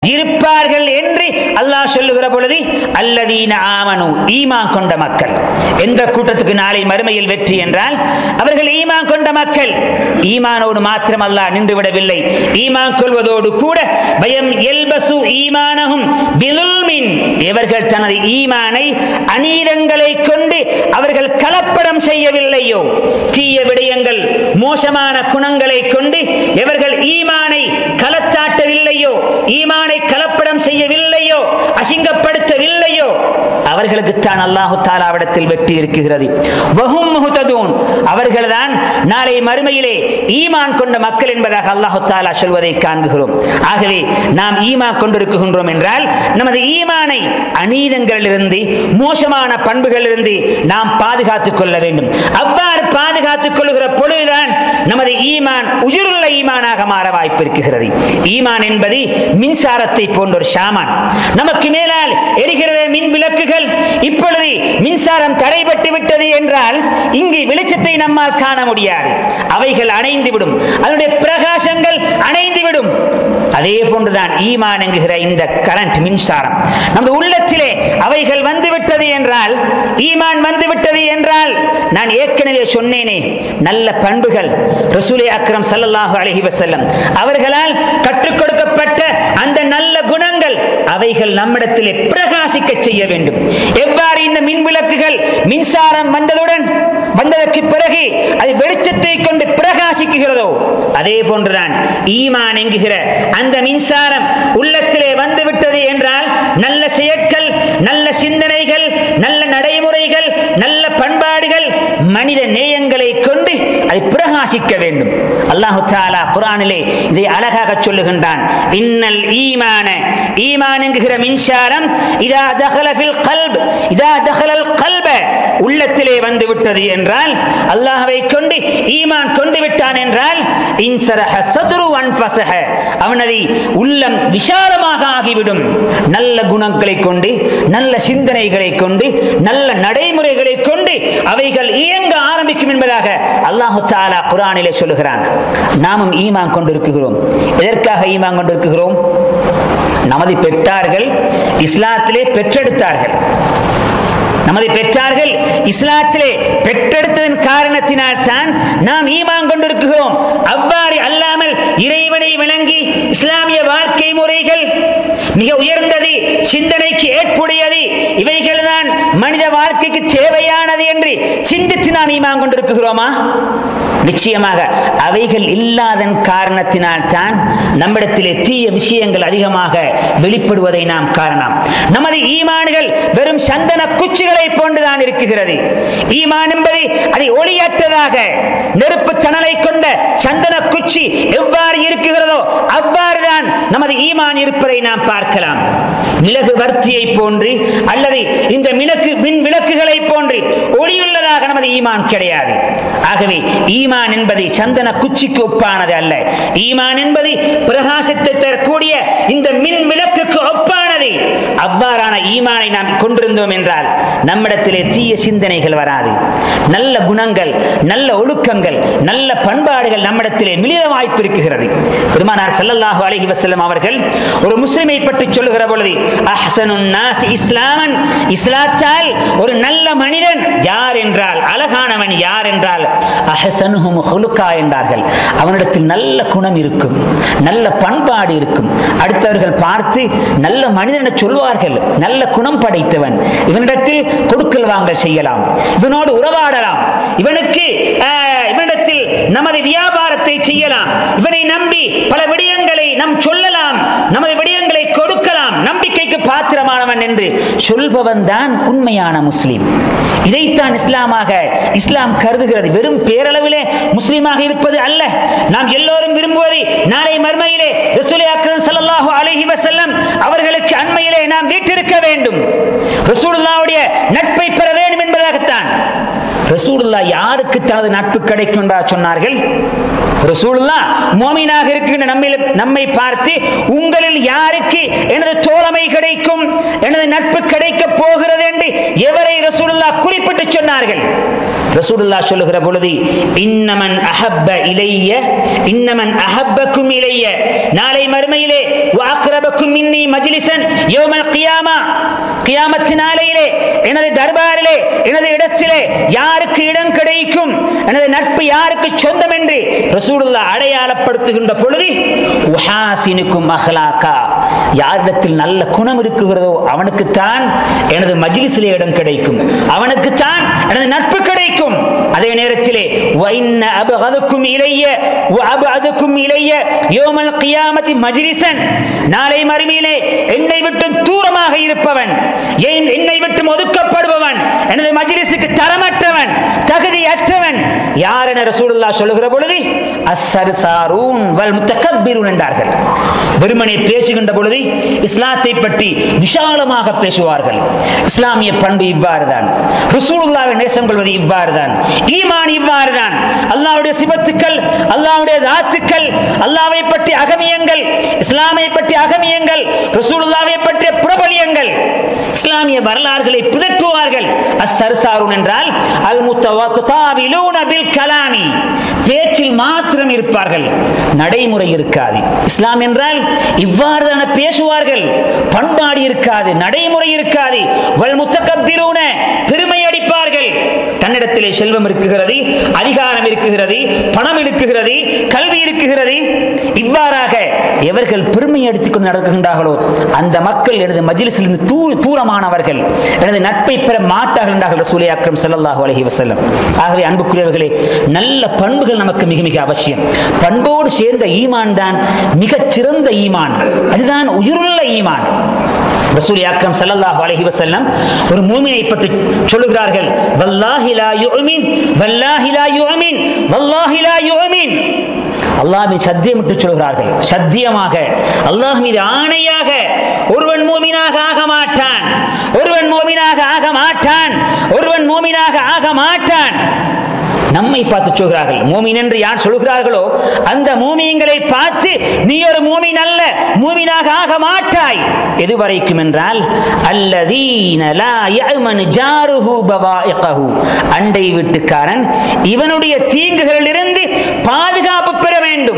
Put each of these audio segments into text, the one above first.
இருப்பார்கள் என்று அல்லாஹ் சொல்லுகிற பொழுது அல்லதீன ஆமனு ஈமான் கொண்ட மக்கள் எந்த கூட்டத்துக்கு நாளை மறுமையில் வெற்றி என்றால் அவர்கள் ஈமான் கொண்ட மக்கள் ஈமானோடு மாத்திரம் அல்லாஹ் நின்று விடவில்லை ஈமான் கொள்வதோடு கூட பயம் எல்பசு ஈமானகும் பிலுல்மின் இவர்கள் தனது ஈமானை அநீதங்களை கொண்டு அவர்கள் கலப்படம் செய்யவில்லையோ தீய விடயங்கள் மோசமான குணங்களை கொண்டு இவர்கள் ஈமானை கலத்தாட்டவில்லையோ ஈமானை கலப்படம் செய்யவில்லையோ அசிங்கப்படுத்தவில்லையோ அவர்களுக்கு தான் அல்லாஹு தாலாவிடத்தில் வெற்றி இருக்கிறது வஹும் முஹ்ததூன் அவர்கள்தான் நாளை மறுமையிலே ஈமான் கொண்ட மக்கள் என்பதாக அல்லாஹு தாலா சொல்வதை காண்கிறோம் ஆகவே நாம் ஈமான் கொண்டிருக்கின்றோம் என்றால் நமது ஈமானை அநீதங்களிலிருந்து மோசமான பண்புகளிலிருந்து நாம் பாதுகாத்துக் கொள்ள வேண்டும் அவ்வாறு பாதுகாத்துக் கொள்கிற பொழுதுதான் நமது ஈமான் உயிருள்ள ஈமானாக மாற வாய்ப்பு இருக்கிறது ஈமான் என்பது மின்சாரத்தை போன்ற ஒரு ஷாமான் நமக்கு மேலால் எரிகிறது மின் விளக்குகள் இப்பொழுது மின்சாரம் தடைபட்டு விட்டது என்றால் இங்கு வெளிச்சத்தை நம்மால் காண முடியாது அவைகள் அணைந்து விடும் அதனுடைய பிரகாசங்கள் அணைந்து விடும் அதே போன்றுதான் ஈமான் என்கிற இந்த கரண்ட் மின்சாரம் நமது உள்ளத்திலே அவைகள் வந்து விட்டது என்றால் ஈமான் வந்து விட்டது என்றால் நான் ஏற்கனவே சொன்னேனே நல்ல பண்புகள் ரசூலே அக்ரம் ஸல்லல்லாஹு அலைஹி வஸல்லம் அவர்களால் கற்றுக் கொடுக்கப்பட்ட அந்த நல்ல குணங்கள் அவைகள் நம்மிடத்திலே பிரகாசிக்க செய்ய வேண்டும் எவ்வாறு இந்த மின் விளக்குகள் மின்சாரம் வந்ததுடன் வந்ததற்கு பிறகு அது வெளிச்சத்தை கொண்டு பிரகாசிக்குகிறதோ அதே போன்றுதான் ஈமான் என்கிற அந்த மின்சாரம் உள்ளத்திலே வந்து விட்டது என்றால் நல்ல செயற்கள் நல்ல சிந்தனைகள் நல்ல நடைமுறைகள் நல்ல பண்பாடுகள் மனித நேயங்களை கொண்டு அதை பிரகாசிக்க வேண்டும் அல்லாஹு தாலா குரானிலே இதை அழகாக சொல்லுகின்றான் இன்னல் ஈமான ஈமான் என்கிற மின்சாரம் இதா தகல ஃபில் கல்ப் இதா தகலல் கல்ப உள்ளத்திலே வந்து விட்டது என்றால் அல்லாஹ்வை கொண்டு ஈமான் கொண்டு விட்டான் என்றால் இன்சரஹ சதுரு அன்ஃபஸஹ அவனது உள்ளம் விசாலமாக ஆகிவிடும் நல்ல குணங்களை கொண்டு நல்ல சிந்தனைகளை கொண்டு நல்ல நடைமுறைகளை கொண்டு அவைகள் இயங்க ஆரம்பிக்கும் என்பதாக அல்லாஹு தாலா குரானிலே சொல்லுகிறான் நாமும் ஈமான் கொண்டிருக்கிறோம் எதற்காக ஈமான் கொண்டிருக்கிறோம் நமது பெற்றார்கள் இஸ்லாத்திலே பெற்றெடுத்தார்கள் நமது பெற்றார்கள் இஸ்லாத்திலே பெற்றெடுத்ததன் காரணத்தினால் தான் நாம் ஈமான் கொண்டிருக்கிறோம் அவ்வாறு அல்லாமல் இறைவனை விளங்கி இஸ்லாமிய வாழ்க்கை முறைகள் மிக உயர்ந்தது சிந்தனைக்கு ஏற்புடையது இவைகள் தான் மனித வாழ்க்கைக்கு தேவையானது என்று சிந்தித்து நாம் ஈமான் கொண்டிருக்கிறோமா நிச்சயமாக அவைகள் இல்லாதன் காரணத்தினால் தான் நம்மிடத்திலே தீய விஷயங்கள் அதிகமாக வெளிப்படுவதை நாம் காரணம் நமது ஈமான்கள் வெறும் சந்தன குச்சிகளை போன்றுதான் இருக்குகிறது ஈமான் என்பது அதை ஒளியற்றதாக நெருப்பு தணலை கொண்ட சந்தன குச்சி எவ்வாறு இருக்குகிறதோ அவ்வாறுதான் நமது ஈமான் இருப்பதை நாம் பார்க்கலாம் மிளகு வர்த்தியை போன்று அல்லது இந்த மிளக்கு மின் விளக்குகளை போன்று ஒளியுள்ளதாக நமது ஈமான் கிடையாது ஆகவே ஈமான் என்பது சந்தன குச்சிக்கு ஒப்பானது அல்ல ஈமான் என்பது பிரகாசத்தை தரக்கூடிய இந்த மின் விளக்குக்கு ஒப்பானது அவ்வாறான ஈமானை நாம் கொண்டிருந்தோம் என்றால் நம்மிடத்திலே தீய சிந்தனைகள் வராது நல்ல குணங்கள் நல்ல ஒழுக்கங்கள் நல்ல பண்பாடுகள் நம்மிடத்திலே மிளிர வாய்ப்பு இருக்குகிறது பெருமானார் ஸல்லல்லாஹு அலைஹி வஸல்லம் அவர்கள் ஒரு முஸ்லிமை பற்றி சொல்லுகிற பொழுது அஹ்சனுன் நாஸ் இஸ்லாமன் இஸ்லாத்தால் ஒரு நல்ல மனிதன் யார் என்றால் அழகானவன் யார் என்றால் அஹ்சனுஹும் ஹுலுகா என்றார்கள் அவனிடத்தில் நல்ல குணம் இருக்கும் நல்ல பண்பாடு இருக்கும் அடுத்தவர்கள் பார்த்து நல்ல மனிதன் என சொல்வார்கள் நல்ல குணம் படைத்தவன் இவனிடத்தில் கொடுக்கல் வாங்கல் செய்யலாம் இவனோடு உறவாடலாம் இவனுக்கு ஆஹ், இவனிடத்தில் நமது வியாபாரத்தை செய்யலாம் இவனை நம்பி பல விடயங்களை நாம் சொல்லலாம் நமது விடயங்களை கொடுக்கலாம் நம்பிக்கைக்கு பாத்திரமானவன் என்று சொல்பவன் தான் உண்மையான முஸ்லிம் இதைத்தான் இஸ்லாமாக இஸ்லாம் கருதுகிறது வெறும் பேரளவிலே முஸ்லீமாக இருப்பது அல்ல நாம் எல்லோரும் விரும்புவது நாளை மர்மையிலே ரசூலை அக்ரம் ஸல்லல்லாஹு அலைஹி வஸல்லம் அவர்களுக்கு அண்மையிலே நாம் வீட்டிருக்க வேண்டும் ரசூலுல்லாஹ்வுடைய நட்பை பெற வேண்டும் என்பதாகத்தான் ரசூலுல்லா யாருக்கு தனது நட்பு கிடைக்கும் என்றா சொன்னார்கள் ரசூலுல்லா மோமினாக இருக்கின்ற நம்மில் நம்மை பார்த்து உங்களில் யாருக்கு எனது தோழமை கிடைக்கும் எனது நட்பு கிடைக்க போகிறது என்று எவரை ரசூலுல்லா குறிப்பிட்டு சொன்னார்கள் ரசூலுல்லாஹ் சொல்லுகிற பொழுது இன்னமன் அஹப்ப இலைய இன்னமன் அஹப்பக்கும் இலைய நாளை மறுமையிலே வாக்ரபக்கும் மின்னி மஜ்லிசன் யௌமல் கியாமா கியாமத்து நாளையிலே எனது தர்பாரிலே எனது இடத்திலே யாருக்கு இடம் கிடைக்கும் எனது நட்பு யாருக்கு சொந்தம் என்று ரசூலுல்லாஹ் அடையாளப்படுத்துகின்ற பொழுது உஹாசினுக்கும் அஹ்லாக்கா யாரிடத்தில் நல்ல குணம் இருக்குகிறதோ அவனுக்குத்தான் எனது மஜ்லிஸிலே இடம் கிடைக்கும் அவனுக்குத்தான் எனது நட்பு கிடைக்கும் அதே நேரத்திலே وَإِنَّ أَبْغَضَكُمْ إِلَيَّ وَأَبْعَدَكُمْ إِلَيَّ يَوْمَ الْقِيَامَةِ مَجْلِسًا நாளை மறுமையிலே என்னை விட்டு தூரமாக இருப்பவன் ஏன் என்னை விட்டு ஒதுக்கப்படுபவன் எனது மஜ்லிஸுக்கு தரமற்றவன் தகுதியற்றவன் யார் என ரசூலுல்லாஹ் சொல்லுகிற பொழுது அஸ்ஸர்சாரூன் வல் முத்தக்கப்பிரூன் என்றார்கள் வெறுமனே பேசுகின்ற பொழுது இஸ்லாத்தை பற்றி விசாலமாக பேசுவார்கள் இஸ்லாமிய பண்பு இவ்வாறுதான் ரசூலுல்லாவை நேசம் கொள்வது இவ்வாறுதான் ஈமான் இவ்வாறுதான் அல்லாஹ்வுடைய சிபத்துக்கள் அல்லாஹ்வுடைய தாத்துக்கள் அல்லாஹ்வை பற்றி அகமியங்கள் இஸ்லாமை பற்றி அகமியங்கள் ரசூலுல்லாவை பற்றிய பிரபலியங்கள் இஸ்லாமிய வரலாறுகளை பிதற்றுவார்கள் அஸ்ஸர்சாரூன் என்றால் அல் முத்தவத்தாவிலூன பில் கலாமி பேச்சில் மாத்திரம் இருப்பார்கள் நடைமுறை இருக்காது இஸ்லாம் என்றால் இவ்வாறுதான பேசுவார்கள் பண்பாடு இருக்காது நடைமுறை இருக்காது வல் முத்தக்கப்பிரூன பெருமை அடிப்பார்கள் தன்னிடத்திலே செல்வம் இருக்குகிறது அதிகாரம் இருக்குகிறது பணம் இருக்குகிறது கல்வி இருக்குகிறது இவ்வாறாக எவர்கள் பெருமை அடித்துக் கொண்டு நடக்கின்றார்களோ அந்த மக்கள் எனது மஜ்லிஸிலிருந்து தூ தூரமானவர்கள் எனது நட்பை பெற மாட்டார்கள் என்றார்கள் ரசூலை அக்ரம் ஸல்லல்லாஹு அலைஹி வஸல்லம் ஆகவே அன்புக்குரியவர்களே நல்ல பண்புகள் நமக்கு மிக மிக அவசியம் பண்போடு சேர்ந்த ஈமான் தான் மிகச் சிறந்த ஈமான் அதுதான் உயிருள்ள ஈமான் ரசூல் அக்ரம் ஸல்லல்லாஹு அலைஹி வஸல்லம் ஒரு மூமினை பற்றி சொல்லுகிறார்கள் வல்லாஹி லா யுமின் வல்லாஹி லா யுமின் வல்லாஹி லா யுமின் அல்லாஹ்வை சத்தியமிட்டு சொல்கிறார்கள் சத்தியமாக அல்லாஹ் மீது ஆணையாக ஒருவன் மூமினாக ஆக மாட்டான் ஒருவன் மூமினாக ஆக மாட்டான் ஒருவன் மூமினாக ஆக மாட்டான் நம்மை பார்த்து சொல்கிறார்கள் மூமின் என்று யார் சொல்கிறார்களோ அந்த மூமியங்களை பார்த்து நீ ஒரு மூமின் அல்ல மூமினாக ஆக மாட்டாய் எதுவரைக்கும் என்றால் அல்லதீன லா யஅமனு ஜாருஹு பவாயிகஹு அண்டை வீட்டுக்காரன் இவனுடைய தீங்குகளிலிருந்து பாதுகாப்பு பெற வேண்டும்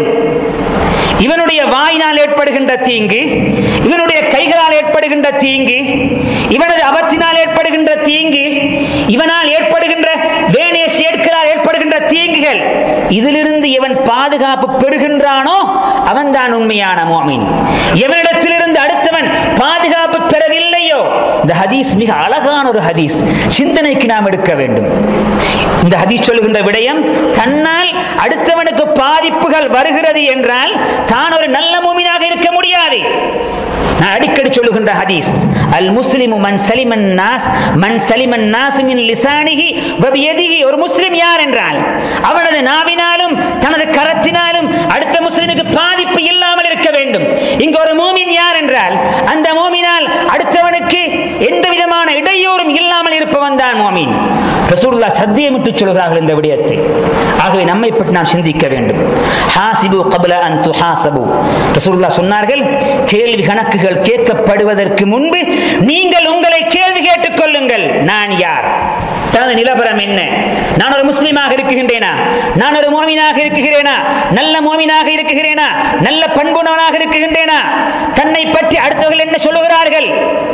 இவனுடைய வாயினால் ஏற்படுகின்ற தீங்கு இவனுடைய கைகளால் ஏற்படுகின்ற தீங்கு இவனது அபத்தினால் ஏற்படுகின்ற தீங்கு இவனால் ஏற்படுகின்ற வேணிய சேர்க்களால் ஏற்படுகின்ற தீங்குகள் இதிலிருந்து இவன் பாதுகாப்பு பெறுகின்றானோ அவன் தான் உண்மையான மோமின் எவனிடத்திலிருந்து அடுத்தவன் பாதுகாப்பு பெறவில்லையோ இந்த ஹதீஸ் மிக அழகான ஒரு ஹதீஸ் சிந்தனைக்கு நாம் எடுக்க வேண்டும் இந்த ஹதீஸ் சொல்லுகின்ற விடயம் தன்னால் அடுத்தவனுக்கு பாதிப்புகள் வருகிறது என்றால் தான் ஒரு நல்ல மூமினாக இருக்க முடியாது நான் அடிக்கடி சொல்லுகின்ற ஹதீஸ் அல் முஸ்லிமு மன் சலிமன் நாஸ் மன் சலிமன் நாஸ் மின் லிசானிஹி வபியதிஹி ஒரு முஸ்லிம் யார் என்றால் அவனது நாவினாலும் தனது கரத்தினாலும் அடுத்த முஸ்லிமுக்கு பாதிப்பு இல்லாமல் இருக்க வேண்டும் இங்கு ஒரு மூமின் யார் என்றால் அந்த மூமினால் அடுத்தவனுக்கு எந்த விதமான இடையூறும் இல்லாமல் இருப்பவன் தான் மூமின் ரசூலுல்லாஹ் சத்தியமிட்டு சொல்கிறார்கள் இந்த விடயத்தை ஆகவே நம்மை பற்றி நாம் சிந்திக்க வேண்டும் ஹாசிபு கபல அன் துஹாசபு ரசூலுல்லாஹ் சொன்னார்கள் கேள்வி கணக்குகள் கேட்கப்படுவதற்கு முன்பு நீங்கள் உங்களை கேள்வி கேட்டுக் கொள்ளுங்கள் நான் யார் தனது நிலவரம் என்ன நான் ஒரு முஸ்லீமாக இருக்குகின்றேனா நான் ஒரு மோமினாக இருக்குகிறேனா நல்ல மோமினாக இருக்குகிறேனா நல்ல பண்புணவனாக இருக்குகின்றேனா தன்னை பற்றி அடுத்தவர்கள் என்ன சொல்லுகிறார்கள்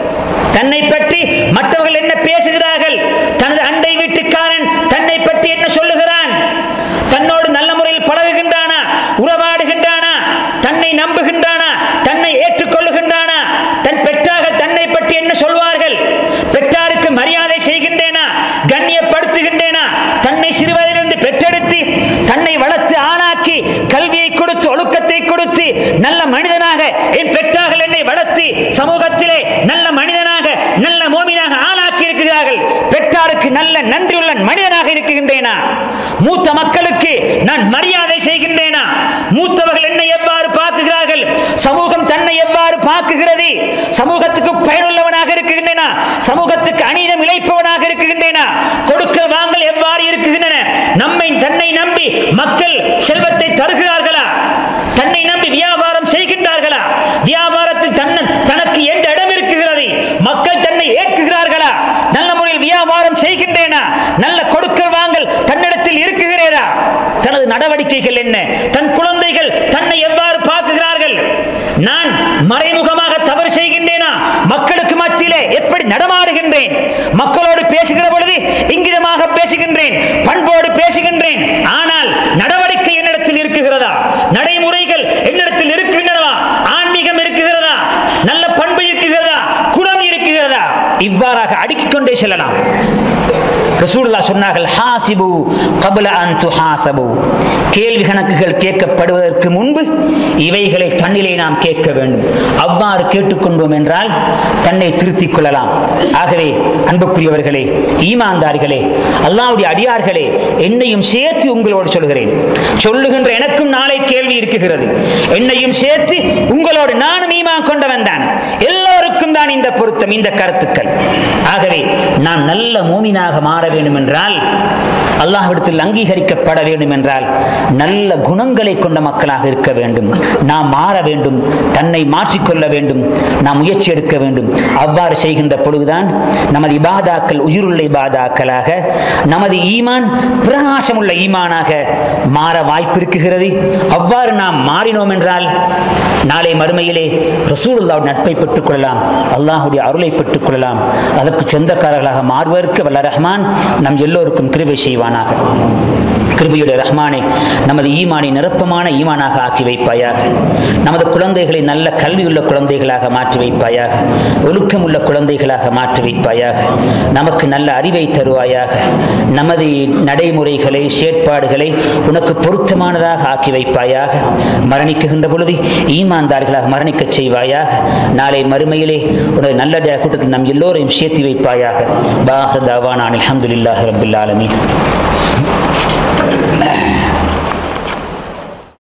தன்னை பற்றி மற்றவர்கள் என்ன பேசுகிறார்கள் தனது அண்டை வீட்டுக்காரன் தன்னை பற்றி என்ன சொல்லுகிறான் தன்னோடு நல்ல முறையில் பழகுகின்றானா உறவாடுகின்றானா தன்னை நம்புகின்றானா தன்னை ஏற்றுக்கொள்ளுகின்றானா தன் பெற்றார்கள் தன்னை பற்றி என்ன சொல்வார்கள் பெற்றாருக்கு மரியாதை செய்கின்றேனா கண்ணியப்படுத்துகின்றேனா தன்னை சிறுவதிலிருந்து பெற்றெடுத்து தன்னை வளர்த்து ஆளாக்கி கல்வியை கொடுத்து ஒழுக்கத்தை கொடுத்து நல்ல மனிதனாக என் பெற்றார்கள் என்னை வளர்த்து சமூகத்திலே நல்ல மனிதனாக நல்ல மோமினாக ஆளாக்கி இருக்கிறார்கள் பெற்றாருக்கு நல்ல நன்றியுள்ள மனிதனாக இருக்குகின்றேனா மூத்த மக்களுக்கு நான் மரியாதை செய்கின்றேனா மூத்தவர்கள் என்னை எவ்வாறு பார்க்குகிறார்கள் சமூகம் தன்னை எவ்வாறு பார்க்குகிறது சமூகத்துக்கு பயனுள்ளவனாக இருக்குகின்றேனா சமூகத்துக்கு அநீதம் இழைப்பவனாக இருக்குகின்றேனா கொடுக்கல் வாங்கல் எவ்வாறு இருக்குகின்றன நம்மை தன்னை நம்பி மக்கள் செல்வத்தை தருகிறார்களா தன்னை நம்பி வியாபாரம் செய்கின்றார்களா வியாபாரத்தில் தன்னன் தனக்கு எந்த இடம் இருக்குகிறது மக்கள் தன்னை ஏற்குகிறார்களா நல்ல முறையில் வியாபாரம் செய்கின்றேனா நல்ல கொடுக்கல் வாங்கல் தனது நடவடிக்கைகள் என்ன தன் குழந்தைகள் தன்னை எவ்வாறு பார்க்குகிறார்கள் நான் மறைமுகமாக தவறு செய்கின்றேனா மக்களுக்கு மத்தியிலே எப்படி நடமாடுகின்றேன் மக்களோடு பேசுகிற பொழுது இங்கிதமாக பேசுகின்றேன் பண்போடு பேசுகின்றேன் ஆனால் நடவடிக்கை என்னிடத்தில் இருக்குகிறதா நடைமுறைகள் என்னிடத்தில் இருக்கின்றனவா ஆன்மீகம் இருக்குகிறதா நல்ல பண்பு இருக்குகிறதா குணம் இருக்குகிறதா இவ்வாறாக அடுக்கிக் கொண்டே செல்லலாம் ரசூலுல்லா சொன்னார்கள் ஹாசிபு கபல அன் துஹாசபு கேள்வி கணக்குகள் கேட்கப்படுவதற்கு முன்பு இவைகளை தன்னிலே நாம் கேட்க வேண்டும் அவ்வாறு கேட்டுக்கொண்டோம் என்றால் தன்னை திருத்திக் கொள்ளலாம் ஆகவே அன்புக்குரியவர்களே ஈமான்தார்களே அல்லாவுடைய அடியார்களே என்னையும் சேர்த்து உங்களோடு சொல்கிறேன் சொல்லுகின்ற எனக்கும் நாளை கேள்வி இருக்குகிறது என்னையும் சேர்த்து உங்களோடு நானும் ஈமான் கொண்டவன் தான் எல்லோருக்கும் தான் இந்த பொருத்தம் இந்த கருத்துக்கள் ஆகவே நாம் நல்ல மூமினாக மாற வேண்டும் என்றால் அல்லாஹ்விடத்தில் அங்கீகரிக்கப்பட வேண்டும் என்றால் நல்ல குணங்களை கொண்ட மக்களாக இருக்க வேண்டும் நாம் மாற வேண்டும் தன்னை மாற்றிக்கொள்ள வேண்டும் நாம் முயற்சி எடுக்க வேண்டும் அவ்வாறு செய்கின்ற பொழுதுதான் நமது இபாதாக்கள் உயிருள்ள இபாதாக்களாக நமது ஈமான் பிரகாசமுள்ள ஈமானாக மாற வாய்ப்பு இருக்குகிறது அவ்வாறு நாம் மாறினோம் என்றால் நாளை மறுமையிலே ரசூலுல்லாவுடைய நட்பை பெற்றுக் கொள்ளலாம் அல்லாஹுடைய அருளை பெற்றுக் கொள்ளலாம் அதற்கு சொந்தக்காரர்களாக மாறுவதற்கு வல்ல ரஹ்மான் நம் எல்லோருக்கும் கிருபை செய்வானாக கிருபையுடைய ரஹ்மானே நமது ஈமானை நிரப்பமான ஈமானாக ஆக்கி வைப்பாயாக நமது குழந்தைகளை நல்ல கல்வியுள்ள குழந்தைகளாக மாற்றி வைப்பாயாக ஒழுக்கமுள்ள குழந்தைகளாக மாற்றி வைப்பாயாக நமக்கு நல்ல அறிவை தருவாயாக நமது நடைமுறைகளை செயற்பாடுகளை உனக்கு பொருத்தமானதாக ஆக்கி வைப்பாயாக மரணிக்குகின்ற பொழுது ஈமான்தார்களாக மரணிக்கச் செய்வாயாக நாளை மறுமையிலே உனது நல்ல கூட்டத்தில் நம் எல்லோரையும் சேர்த்து வைப்பாயாக பாஹர் தாவான் அலமதுல்லாஹ் ரபுல்லாலமி